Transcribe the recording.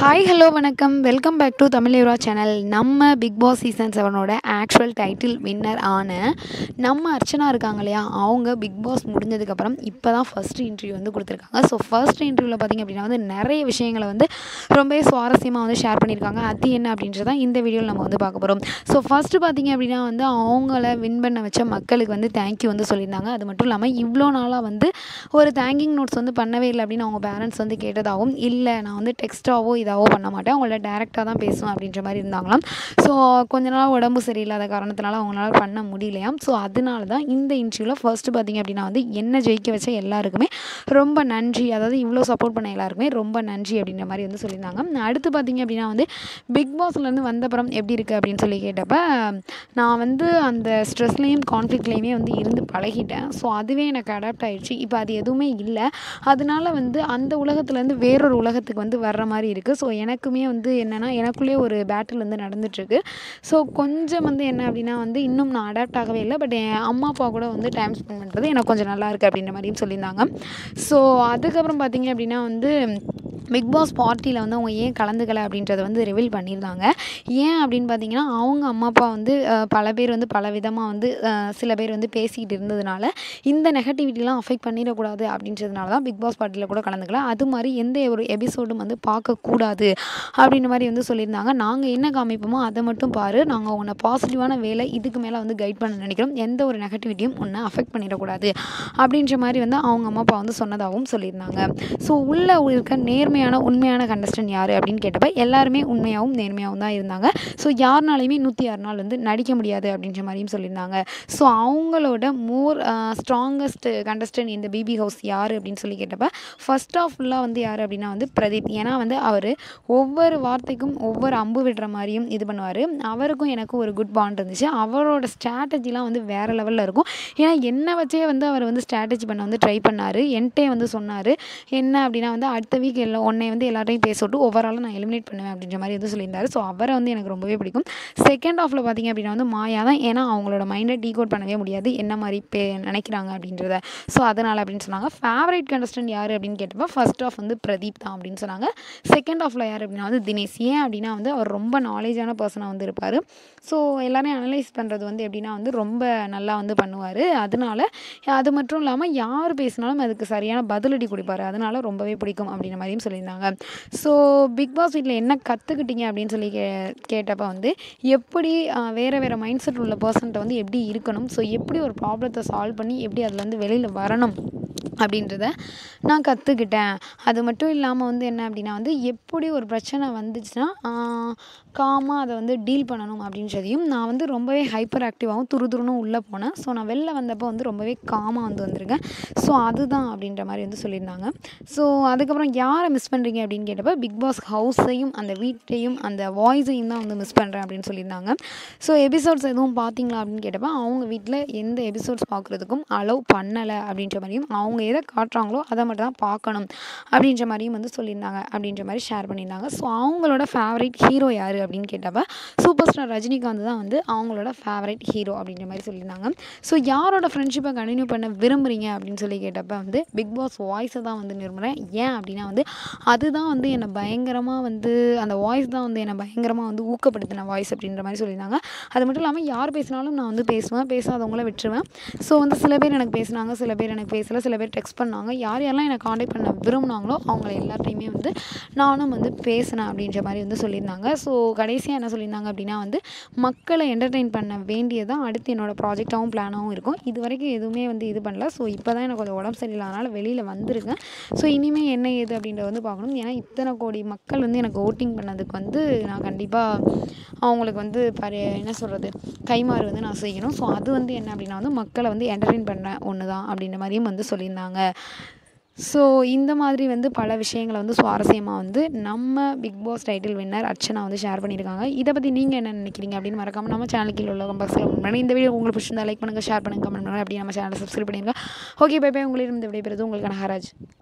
hi hello வணக்கம் welcome back to Tamil யூரா channel நம்ம பிக் பாஸ் சீசன் செவனோட ஆக்சுவல் டைட்டில் வின்னர் ஆன நம்ம அர்ச்சனா இருக்காங்க இல்லையா அவங்க பிக் பாஸ் முடிஞ்சதுக்கப்புறம் இப்போ தான் ஃபஸ்ட் இன்டர்வியூ வந்து கொடுத்துருக்காங்க ஸோ ஃபர்ஸ்ட் இன்டர்வியூவில் பார்த்திங்க அப்படின்னா வந்து நிறைய விஷயங்களை வந்து ரொம்பவே சுவாரஸ்யமாக வந்து ஷேர் பண்ணியிருக்காங்க அது என்ன அப்படின்றத இந்த வீடியோவில் நம்ம வந்து பார்க்க போகிறோம் ஸோ ஃபஸ்ட்டு பார்த்திங்க அப்படின்னா வந்து அவங்கள வின் பண்ண வச்ச மக்களுக்கு வந்து தேங்க்யூ வந்து சொல்லியிருந்தாங்க அது மட்டும் இல்லாமல் இவ்வளோ நாளாக வந்து ஒரு தேங்கிங் நோட்ஸ் வந்து பண்ணவே இல்லை அப்படின்னு அவங்க பேரண்ட்ஸ் வந்து கேட்டதாகவும் இல்லை நான் வந்து டெக்ஸ்ட்டாவோ இதாவோ பண்ண மாட்டேன் அவங்கள்ட்ட டேரெக்டாக தான் பேசுவேன் அப்படின்ற மாதிரி இருந்தாங்களாம் ஸோ கொஞ்ச நாள் உடம்பு சரியில்லாத காரணத்தினால அவங்களால பண்ண முடியலையாம் ஸோ அதனால தான் இந்த இன்டர்வியூவில் ஃபர்ஸ்ட்டு பார்த்திங்க அப்படின்னா வந்து என்ன ஜெயிக்க வச்ச எல்லாருக்குமே ரொம்ப நன்றி அதாவது இவ்வளோ சப்போர்ட் பண்ண எல்லாருக்குமே ரொம்ப நன்றி அப்படின்ற மாதிரி வந்து சொல்லியிருந்தாங்க அடுத்து பார்த்திங்க அப்படின்னா வந்து பிக் பாஸ்லேருந்து வந்தப்புறம் எப்படி இருக்குது அப்படின்னு சொல்லி கேட்டப்ப நான் வந்து அந்த ஸ்ட்ரெஸ்லேயும் கான்ஃப்ளிக்ட்லேயுமே வந்து இருந்து பழகிட்டேன் ஸோ அதுவே எனக்கு அடாப்ட் ஆகிடுச்சு இப்போ அது எதுவுமே இல்லை அதனால வந்து அந்த உலகத்துலேருந்து வேறொரு உலகத்துக்கு வந்து வர்ற மாதிரி இருக்குது ஸோ எனக்குமே வந்து என்னென்னா எனக்குள்ளே ஒரு பேட்டில் வந்து நடந்துட்டுருக்கு ஸோ கொஞ்சம் வந்து என்ன அப்படின்னா வந்து இன்னும் நான் அடாப்ட் ஆகவே இல்லை பட் என் அம்மா அப்பா கூட வந்து டைம் ஸ்பெண்ட் பண்ணுறது எனக்கு கொஞ்சம் நல்லா இருக்குது அப்படின்ற மாதிரியும் சொல்லியிருந்தாங்க ஸோ அதுக்கப்புறம் பார்த்திங்க அப்படின்னா வந்து பிக் பாஸ் பார்ட்டியில் வந்து அவங்க ஏன் கலந்துக்கலை அப்படின்றத வந்து ரிவீல் பண்ணியிருந்தாங்க ஏன் அப்படின்னு பார்த்தீங்கன்னா அவங்க அம்மா அப்பா வந்து அஹ், பல பேர் வந்து பல விதமாக வந்து அஹ், சில பேர் வந்து பேசிக்கிட்டு இருந்ததுனால இந்த நெகட்டிவிட்டிலாம் அஃபெக்ட் பண்ணிடக்கூடாது அப்படின்றதுனால தான் பிக் பாஸ் பார்ட்டியில் கூட கலந்துக்கல அது மாதிரி எந்த ஒரு எபிசோடும் வந்து பார்க்கக்கூடாது அப்படின்ற மாதிரி வந்து சொல்லியிருந்தாங்க நாங்கள் என்ன காமிப்போமோ அதை மட்டும் பாரு நாங்கள் உன்னை பாசிட்டிவான வேலை இதுக்கு மேலே வந்து கைட் பண்ண நினைக்கிறோம் எந்த ஒரு நெகட்டிவிட்டியும் உன்னை அஃபெக்ட் பண்ணிடக்கூடாது அப்படின்ற மாதிரி வந்து அவங்க அம்மா அப்பா வந்து சொன்னதாகவும் சொல்லியிருந்தாங்க ஸோ உள்ளே இருக்க நேர்மையான உண்மையான கண்டஸ்டன்ட் யார் அப்படின்னு கேட்டப்ப எல்லாருமே உண்மையாகவும் நேர்மையாகவும் தான் இருந்தாங்க ஸோ யாருனாலையுமே நூற்றி ஆறு நாள் வந்து நடிக்க முடியாது அப்படின்ற மாதிரியும் சொல்லியிருந்தாங்க ஸோ அவங்களோட மோர் ஸ்ட்ராங்கஸ்ட் கண்டஸ்டன்ட் இந்த பிபி ஹவுஸ் யார் அப்படின்னு சொல்லி கேட்டப்ப ஃபர்ஸ்ட் ஆஃப் ஃபுல்லாக வந்து யார் அப்படின்னா வந்து பிரதீப் ஏன்னா வந்து அவர் ஒவ்வொரு வார்த்தைக்கும் ஒவ்வொரு அம்பு விடுற மாதிரியும் இது பண்ணுவார் அவருக்கும் எனக்கும் ஒரு குட் பாண்ட் இருந்துச்சு அவரோட ஸ்ட்ராட்டஜிலாம் வந்து வேறு லெவலில் இருக்கும் ஏன்னா என்னை வச்சே வந்து அவர் வந்து ஸ்ட்ராட்டஜி பண்ண வந்து ட்ரை பண்ணார் என்கிட்டே வந்து சொன்னார் என்ன அப்படின்னா வந்து அடுத்த வீக் எல்லாம் உன்னை வந்து எல்லாரையும் பேச விட்டு ஓவராலாக நான் எலிமினேட் பண்ணுவேன் அப்படின்ற மாதிரி வந்து சொல்லியிருந்தாரு ஸோ அவரை வந்து எனக்கு ரொம்பவே பிடிக்கும் செகண்ட் ஆஃபில் பார்த்தீங்க அப்படின்னா வந்து மாயா தான் ஏன்னா அவங்களோட மைண்டை டீகோட் பண்ணவே முடியாது என்ன மாதிரி பே நினைக்கிறாங்க அப்படின்றத ஸோ அதனால் அப்படின்னு சொன்னாங்க ஃபேவரட் கண்டஸ்டன்ட் யார் அப்படின்னு கேட்டப்போ ஃபர்ஸ்ட் ஆஃப் வந்து பிரதீப் தான் அப்படின்னு சொன்னாங்க செகண்ட் ஆஃபில் யார் அப்படின்னா வந்து தினேஷ் ஏன் அப்படின்னா வந்து அவர் ரொம்ப நாலேஜான பர்சனாக வந்து இருப்பார் ஸோ எல்லாரையும் அனலைஸ் பண்ணுறது வந்து எப்படின்னா வந்து ரொம்ப நல்லா வந்து பண்ணுவார் அதனால அது மட்டும் இல்லாமல் யார் பேசினாலும் அதுக்கு சரியான பதிலடி கொடுப்பாரு அதனால ரொம்பவே பிடிக்கும் அப்படின்ற மாதிரியும் சொல்லியிருந்தாங்க ஸோ பிக் பாஸ் வீட்டில் என்ன கற்றுக்கிட்டீங்க அப்படின்னு சொல்லி கே கேட்டப்போ வந்து எப்படி ஆஹ், வேறு வேறு மைண்ட் செட் உள்ள பர்சன்ட்ட வந்து எப்படி இருக்கணும் ஸோ எப்படி ஒரு ப்ராப்ளத்தை சால்வ் பண்ணி எப்படி அதில் வந்து வெளியில் வரணும் அப்படின்றத நான் கற்றுக்கிட்டேன் அது மட்டும் இல்லாமல் வந்து என்ன அப்படின்னா வந்து எப்படி ஒரு பிரச்சனை வந்துச்சுன்னா காமாக அதை வந்து டீல் பண்ணணும் அப்படின்றதையும் நான் வந்து ரொம்பவே ஹைப்பர் ஆக்டிவாகவும் துருதுருன்னு உள்ளே போனேன் ஸோ நான் வெளில வந்தப்போ வந்து ரொம்பவே காமாக வந்து வந்திருக்கேன் ஸோ அதுதான் அப்படின்ற மாதிரி வந்து சொல்லியிருந்தாங்க ஸோ அதுக்கப்புறம் யாரை மிஸ் பண்ணுறீங்க அப்படின்னு கேட்டப்போ பிக் பாஸ் ஹவுஸையும் அந்த வீட்டையும் அந்த வாய்ஸையும் தான் வந்து மிஸ் பண்ணுறேன் அப்படின்னு சொல்லியிருந்தாங்க ஸோ எபிசோட்ஸ் எதுவும் பார்த்தீங்களா அப்படின்னு கேட்டப்போ அவங்க வீட்டில் எந்த எபிசோட்ஸ் பார்க்குறதுக்கும் அலோவ் பண்ணலை அப்படின்ற மாதிரியும் அவங்க எதை காட்டுறாங்களோ அதை மட்டும் தான் பார்க்கணும் அப்படின்ற மாதிரியும் வந்து சொல்லியிருந்தாங்க அப்படின்ற மாதிரி ஷேர் பண்ணியிருந்தாங்க ஸோ அவங்களோட ஃபேவரட் ஹீரோ யார் அப்படின்னு கேட்டப்ப சூப்பர் ஸ்டார் ரஜினிகாந்த் தான் வந்து அவங்களோட ஃபேவரட் ஹீரோ அப்படின்ற மாதிரி சொல்லியிருந்தாங்க ஸோ யாரோட ஃப்ரெண்ட்ஷிப்பை கண்டினியூ பண்ண விரும்புகிறீங்க அப்படின்னு சொல்லி கேட்டப்ப வந்து பிக் பாஸ் வாய்ஸை தான் வந்து விரும்புகிறேன் ஏன் அப்படின்னா வந்து அதுதான் வந்து என்னை பயங்கரமாக வந்து அந்த வாய்ஸ் தான் வந்து என்னை பயங்கரமாக வந்து ஊக்கப்படுத்தின வாய்ஸ் அப்படின்ற மாதிரி சொல்லியிருந்தாங்க அது மட்டும் இல்லாமல் யார் பேசினாலும் நான் வந்து பேசுவேன் பேசாதவங்கள விட்டுருவேன் ஸோ வந்து சில பேர் எனக்கு பேசினாங்க சில பேர் எனக்கு பேசலை சில பேர் டெக்ஸ்ட் பண்ணாங்க யார் யாரெல்லாம் என்னை காண்டாக்ட் பண்ண விரும்பினாங்களோ அவங்கள எல்லார்ட்டையுமே வந்து நானும் வந்து பேசினேன் அப்படின்ற மாதிரி வந்து சொல்லியிருந்தாங்க ஸோ கடைசியாக என்ன சொல்லியிருந்தாங்க அப்படின்னா வந்து மக்களை என்டர்டெயின் பண்ண வேண்டியதான் அடுத்து என்னோட ப்ராஜெக்டாகவும் பிளானாகவும் இருக்கும் இது வரைக்கும் எதுவுமே வந்து இது பண்ணல ஸோ இப்போ தான் எனக்கு கொஞ்சம் உடம்பு சரியில்லாதனால வெளியில் வந்திருக்கேன் ஸோ இனிமேல் என்ன ஏது அப்படின்றத வந்து பார்க்கணும் ஏன்னா இத்தனை கோடி மக்கள் வந்து எனக்கு ஓட்டிங் பண்ணதுக்கு வந்து நான் கண்டிப்பாக அவங்களுக்கு வந்து பரி என்ன சொல்கிறது கைமாறு வந்து நான் செய்யணும் ஸோ அது வந்து என்ன அப்படின்னா வந்து மக்களை வந்து என்டர்டெயின் பண்ண ஒன்று தான் அப்படின்ற மாதிரியும் வந்து சொல்லியிருந்தாங்க ஸோ இந்த மாதிரி வந்து பல விஷயங்களை வந்து சுவாரஸ்யமாக வந்து நம்ம Bigg Boss title winner Archana வந்து ஷேர் பண்ணியிருக்காங்க இதை பற்றி நீங்கள் என்ன நினைக்கிறீங்க அப்படின்னு மறக்காம நம்ம சேனல் கீழே உள்ள பாக்ஸில் கமெண்ட் பண்ணுங்கள் இந்த வீடியோ உங்களுக்கு பிடிச்சிருந்தா லைக் பண்ணுங்கள் ஷேர் பண்ணுங்கள் கமெண்ட் பண்ணுங்கள் அப்படி நம்ம சேனலை சப்ஸ்கிரைப் பண்ணிடுங்க ஓகே பை பை உங்களிடம் இந்த விடைபெறுது உங்களுக்கு ஹராஜ்